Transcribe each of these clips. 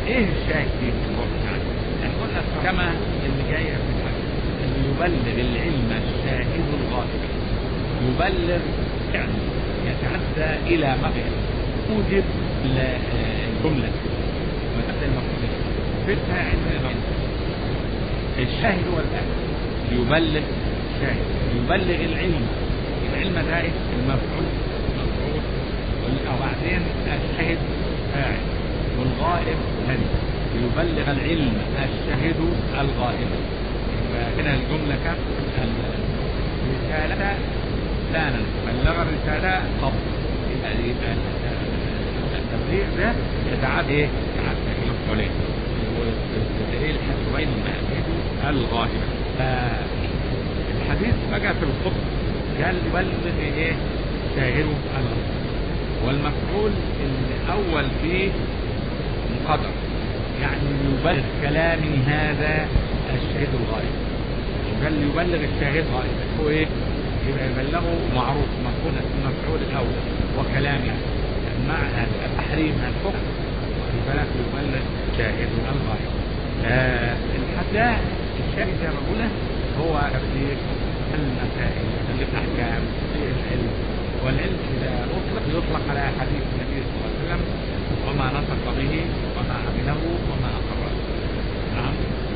ايه الشاهد في الموضوع بتاعنا؟ احنا قلنا كما اللي جايه في الحديث انه يبلغ العلم الشاهد الغائب يبلغ يعني يتعدى الى مغير توجب الجمله وتبدا المقصود فكرة علم الشاهد هو الآن يبلغ الشاهد يبلغ العلم العلم ده المفعول مفعول وبعدين الشاهد فاعل والغائب هل يبلغ العلم الشاهد الغائب فهنا الجملة كم الرسالة ثانا بلغ الرسالة قبل يبقى التبليغ ده يتعدى ايه؟ يتعدى المفعولين والدليل الحسبين الغائبة الحديث بقى في الخطبة قال يبلغ ايه شاهده الغائب والمفعول الاول فيه مقدر يعني يبلغ كلامي هذا الشاهد الغائب وقال يبلغ الشاهد غائب هو ايه يبقى يبلغه معروف مفعول المفعول الاول وكلامي مع التحريم الحكم بالك يبلغ شاهد الغائب آه الحداء الشاهد زي ما قلنا هو تبليغ المسائل تبليغ احكام العلم والعلم اذا اطلق يطلق على حديث النبي صلى الله عليه وسلم وما نطق به وما عمله وما اقره نعم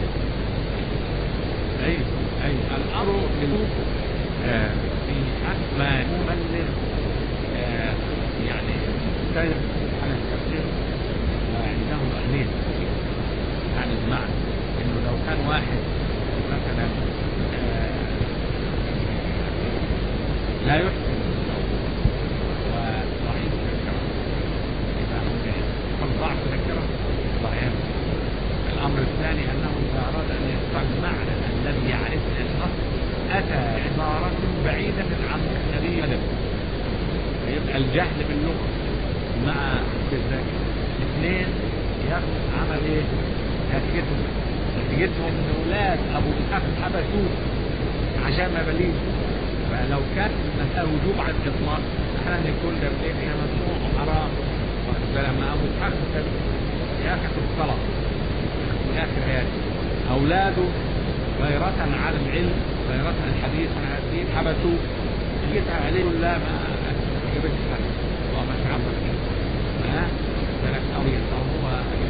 اي اي الامر آه في ما يبلغ آه يعني مختلف على التفسير وعنده أهلين يعني بمعنى إنه لو كان واحد مثلا لا يحسن وضعيف الذاكرة يبقى يكون ضعف الذاكرة ضعيف الأمر الثاني أنه إذا أراد أن يفهم معنى الذي يعرفه الأصل أتى عبارة بعيدة عن الذي يدرس يبقى الجهل باللغة مع الذاكرة اثنين ياخد عمل ايه؟ نتيجتهم نتيجتهم ان اولاد ابو اسحاق حبسوه عشان ما بليش فلو كانت المسألة وجوب على الإطلاق احنا نقول ده هي ممنوع وحرام لما ابو اسحاق كان ياخذ الصلاة في اخر حياته اولاده غيرة على العلم غيرة على الحديث عن الدين حبسوه جيت عليه لا ما جبت حاجة وما شعبك ها ثلاث أوية فهو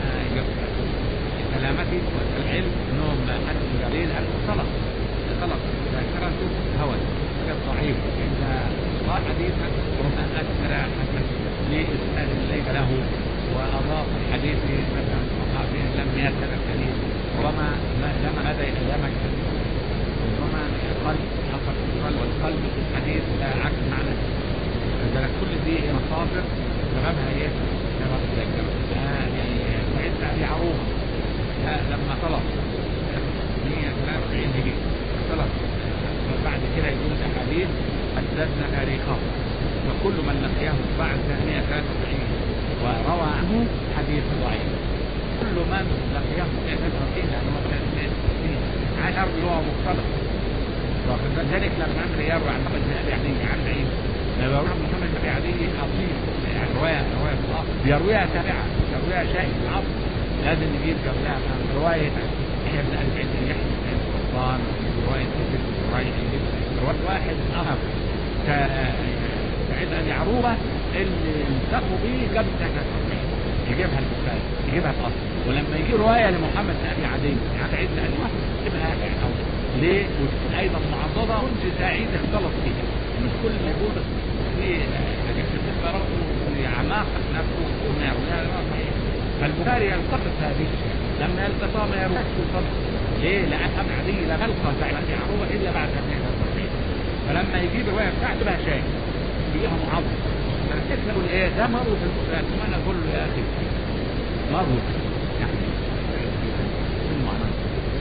سلامتي والعلم انهم حد قليل عن الصلاة الصلاة ذاكرته هوى كان ضعيف إذا قال حديثا ربما أكثر حسن لإسناد ليس له وأضاف الحديث مثلا صحابي لم يأثر الحديث ربما لما هذا يلزمك ربما قلب حصل القلب والقلب في الحديث لا عكس معنى فذلك كل دي مصادر سببها ايه؟ سبب الذاكرة يعني سيدنا أبي عروبة لما طلب 193 هجري طلب وبعد كده يقول الأحاديث حدثنا تاريخه وكل من لقيه بعد 193 وروى عنه حديث ضعيف كل من لقيه 193 لأنه كان عشر هو مختلط واخد ذلك لما عمرو يروي عن محمد بن ابي عدي عن عين لما يروي محمد بن ابي عدي اصيل يعني روايه روايه في الاصل بيرويها تابعه يرويها شيء في الاصل لازم نجيب قبلها روايه يحيى بن ابي عدي يحيى بن سلطان روايه ابن قريش روايه واحد اهم سعيد ابي عروبه اللي التقوا به قبل سنه 90 يجيبها البخاري يجيبها في الاصل ولما يجي روايه لمحمد بن ابي عدي عن سعيد بن ابي يجيبها في ليه؟ وتكون ايضا معضده كل سعيد اختلط فيها مش كل موجود في بالنسبه برضه لعماقه نفسه وما يرويها صحيح فالبخاري يلتقط هذه لما يلتقى ما يرويش الفضل ليه؟ لان ابن عدي لا يلقى سعيد بن عروبه الا بعد هذه التصحيح فلما يجيب الروايه بتاعته بها شيء فيها معضل فالشيخ يقول ايه ده مروا في البخاري ما انا اقول له يا اخي مروا يعني في المعنى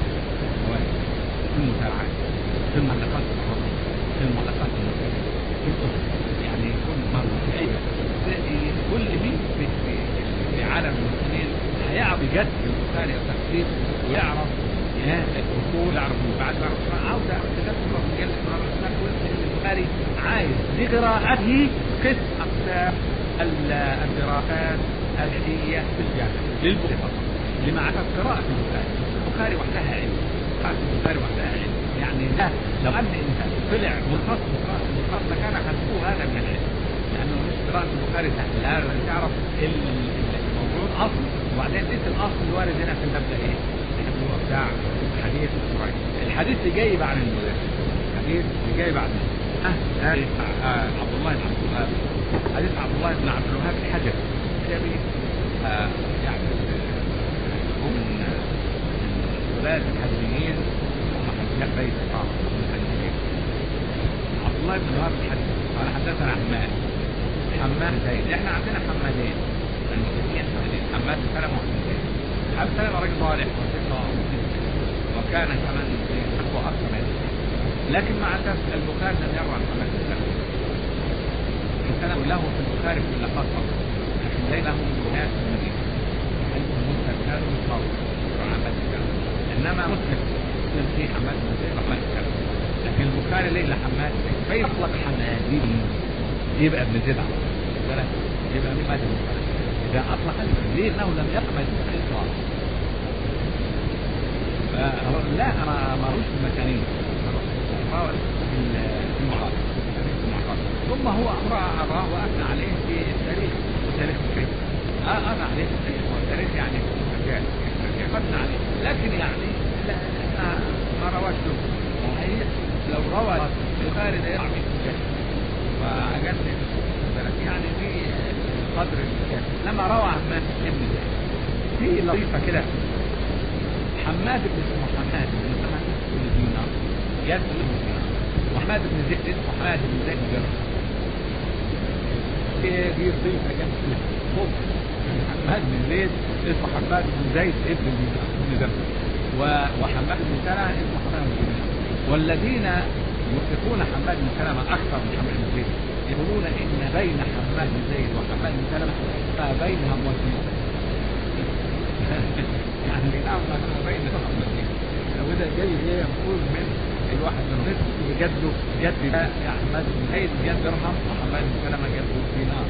في المتابعات في المعلقات في المعلقات في الأسر يعني يكون مرة في أي كل مين في, في, في عالم المسلمين هيعرف بجد البخاري التفسير ويعرف الأصول يعرف بعد ما عاوز تذكر في جلسة مرة البخاري عايز لقراءته قس أقسام الدراسات العلمية في الجامعة للبخاري لما عدا قراءة البخاري البخاري وحدها علم قراءة البخاري وحدها علم يعني لا لو أن إنسان طلع مخصص بقراءة البخاري لكان حسبه هذا من العلم لأنه مش قراءة البخاري سهل لازم تعرف الموضوع أصل وبعدين ليس الأصل الوارد هنا في المبدأ إيه؟ هو بتاع حديث الحديث اللي جاي بعد المدرس الحديث اللي جاي بعد أه حديث عبد الله بن عبد الوهاب حديث عبد الله بن عبد الوهاب الحجر الشامي آه يعني هو من ولاية الحجريين هم حجاج بيت الله من الحجريين عبد الله بن وهاب الحجر قال حدثنا حماد حماد زيد احنا عندنا حمادين المسلمين حماد بن سلمة وحماد زيد حماد سلمة راجل صالح وثقة وكان كمان حقه أكثر منه لكن مع الأسف البخاري لم يروى عن محمد بن سلمة الكلام له في البخاري في اللقاء فقط لكن ليس له روايات في المدينة حيث مسلم كان مصاب محمد بن سلمة إنما مسلم مسلم في حماد بن زيد محمد بن سلمة لكن البخاري ليس حماد فيطلق حمادي يبقى ابن زيد على طول يبقى من ماذا إذا أطلق ليه أنه لم يقبل الإطلاق لا أنا مالوش في المكانين في المعارض ثم هو أمرأ أراه وأثنى عليه في التاريخ وتاريخ الكيف أثنى عليه في التاريخ والتاريخ يعني مجال أثنى عليه لكن يعني لا ما رواش له وهي لو روى البخاري لا يقع في الكشف وأجل يعني في قدر الكشف لما روى عن ابن زيد في لطيفة كده حماد بن اسمه حماد بن حماد بن دينار جاب له دينار وحماد بن زيد اسمه حماد بن زيد بن دي ضيفة جنب فوق حماد بن زيد اسمه حماد بن زيد ابن دينار ابن درهم وحماد بن سلمة اسمه حماد بن دينار والذين يطلقون حماد بن سلمة أكثر من حماد بن زيد يقولون إن بين حماد بن زيد وحماد بن سلمة ما بينهم وسيلة يعني الإمام ما بين الأمرين وده جاي ايه يقول من الواحد من نصف بجده جد ده يا احمد بن زيد جد درهم وحماد بن سلمة جد دينار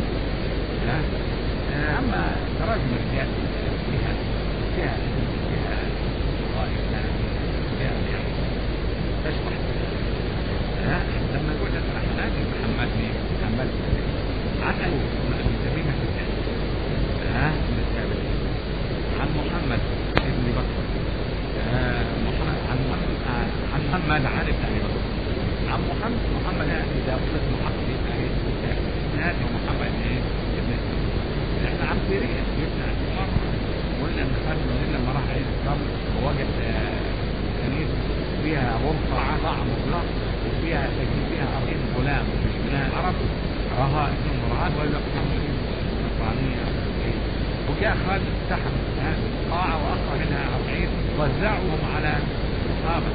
اما تراجم الرجال فيها فيها فيها فيها فيها يعني تشرح لما يقول لك حماد محمد مين؟ محمد بن زيد عن ابي ابن تميمة الثاني ها من التابعين عن محمد ابن بكر محمد عن محمد عن محمد عن ابن ابي بكر عن محمد محمد هذه داخلة محمد ابن ابي بكر هذه محمد ايه ابن احنا عن سيرين جبنا مرة قلنا ان خالد بن لما راح عيد الصبر ووجد كنيسة فيها غرفة طعم مغلق وفيها سجن فيها 40 غلام مش منها العرب راها اسمهم مرعات ولا نصرانية وجاء خالد اقتحم هذه القاعة وأخرج منها أربعين وزعهم على الصحابة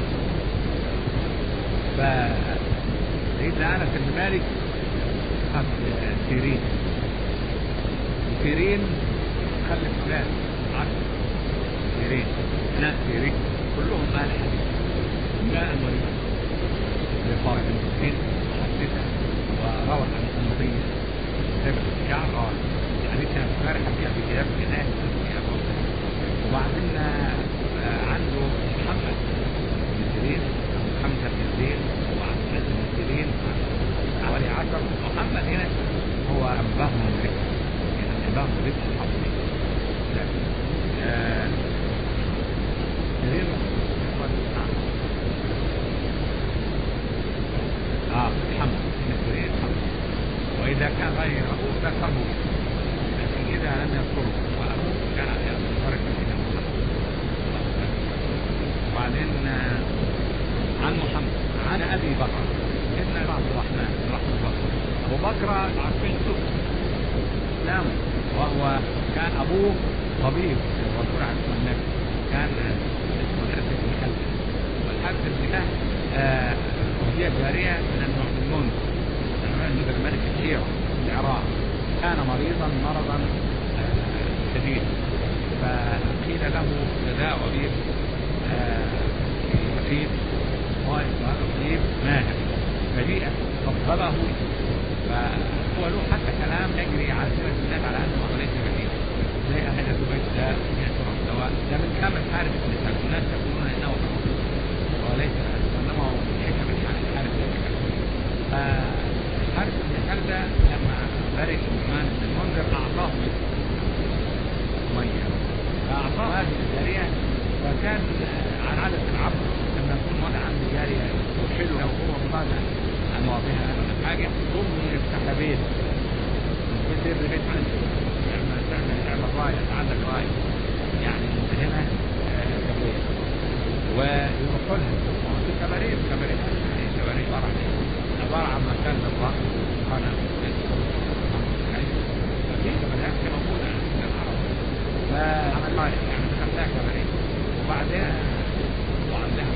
فسيدنا أنس بن مالك خد سيرين سيرين خلف فلان عشر سيرين ناس سيرين كلهم أهل حديث ماء وريد لقارئ المسكين محدثة وروت عن النبي سبع الشعر حديثنا البخاري حكيها في كتاب الجنائز وبعدين عنده محمد بن سيرين حمزة بن زيد وعبد العزيز بن سيرين حوالي عشر محمد هنا هو أنباهم الذكر يعني أنباهم الذكر الحصري سيرين اه حمد بن سيرين حمد وإذا كان غيره ذكره إذا لم يذكره وأبوه كان ينصرف إلى محمد وبعدين عن محمد عن أبي بكر ابن عبد الرحمن رحمه الله أبو بكر عارفين إسلام وهو كان أبوه طبيب الرسول عليه الصلاة والسلام كان اسمه الحارث بن خلف والحارث بن خلف وهي جارية من المؤمنون من الملك الحيرة في العراق كان مريضا مرضا شديد فقيل له غذاء وبيب وسيد طائف وهذا الطبيب ماهر فجيء فطلبه فهو له حتى كلام يجري على سيرة الناس على انه عملية بديل زي اهل البيت ده يعتبر الدواء ده كان على عادة العرب لما يكون واحد عنده جارية وحلوة وهو مطالع عن وضعها ولا حاجة ثم يفتح لها بيت يصير بيت عنده لما تعمل اعمل راية تعلق راية يعني انت هنا آه، كبير ويروحوا لها وهو في كباريه كباريه يعني كباريه عبارة عن ايه؟ عبارة عن مكان للرقص قناة ففي كباريات موجودة عند العرب فعمل راية يعني خلاها كباريه وبعدين وعندها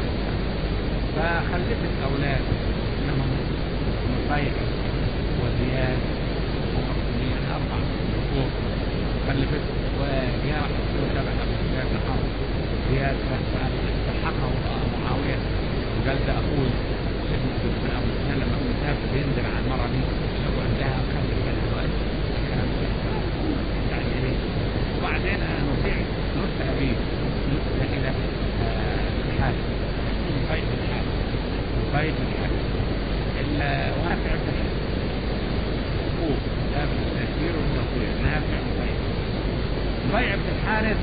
فخلفت أولاد منهم نصيح وزياد ومقصودين أربع شهور خلفت وجاء سبع أبو زياد لحظ زياد فالحقه معاوية وقال ده أخوي ابن أبو سفيان لما كنت مسافر بينزل على المرة دي لو عندها خلف منها الوقت الكلام ده يعني إيه وبعدين أنا نطيع نص أبيه نص إلى الحاكم طيب الحاكم طيب الحاكم الوافع بن الحاكم أخوه ده من التأثير والتصوير نافع طيب طيب بن الحارث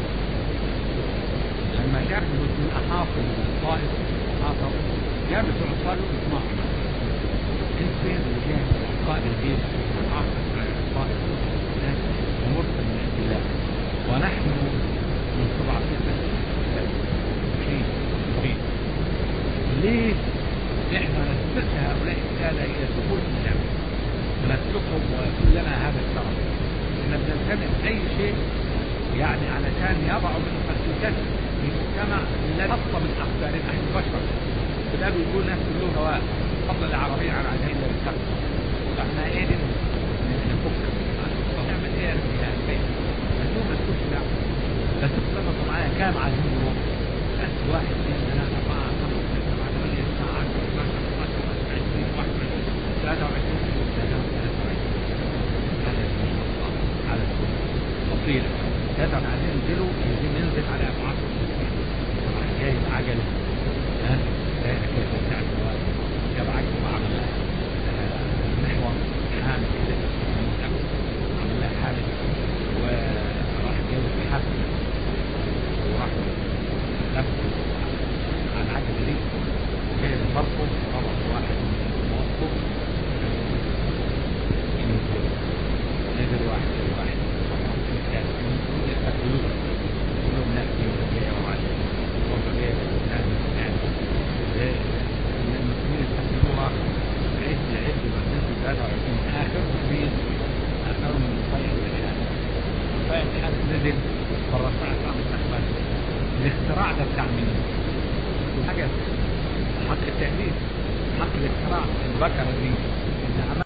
لما جاب من أحاطه الطائف أحاطه جاب بتوع الطائف اسمعوا انت فين الرجال قائد الجيش أحاطه الطائف ومرسل من عند الله ونحن من سبعة شيء شيء ليه احنا نسبق هؤلاء السادة الى دخول الاسلام ونسلكهم ويكون لنا هذا الشرف ان بنلتمس اي شيء يعني علشان يضعوا من مسؤوليات في مجتمع لا خاصة من اقدارنا نحن بشر فده بيقول نفس اللغة سواء فضل العربية على عجائب الكتب فاحنا ايه نفك نعمل ايه يا كيف مسؤول مسؤول لا بس اتفقوا معايا كام عايزين نروح بس واحد اثنين ثلاثة أربعة خمسة ستة سبعة ثمانية تسعة عشرة 12 15 20 21 23 23 هذا ما شاء الله على بصيرة هذا عايزين ننزلوا عايزين ننزل على أبو عشر راح جايب عجلة ها جايب كيف بتاعت الوالد جاب عجلة وعمل لها محور حامل كده عمل لها حامل وراح جايب حفل وراح لف على العجلة دي جايب فرقه ربط واحد موقف ينزل نزل واحد واحد يقتلوه كلهم ناس جاية وراء وهم جاية ناس ناس المسلمين يستخدموها عد عد وعدد 23 آخر مسلمين آخرهم من طيب الحال طيب الحال نزل فالرسول عليه الصلاة والسلام الاختراع ده بتاع مين؟ حاجة حق التأليف حق الاختراع البكرة دي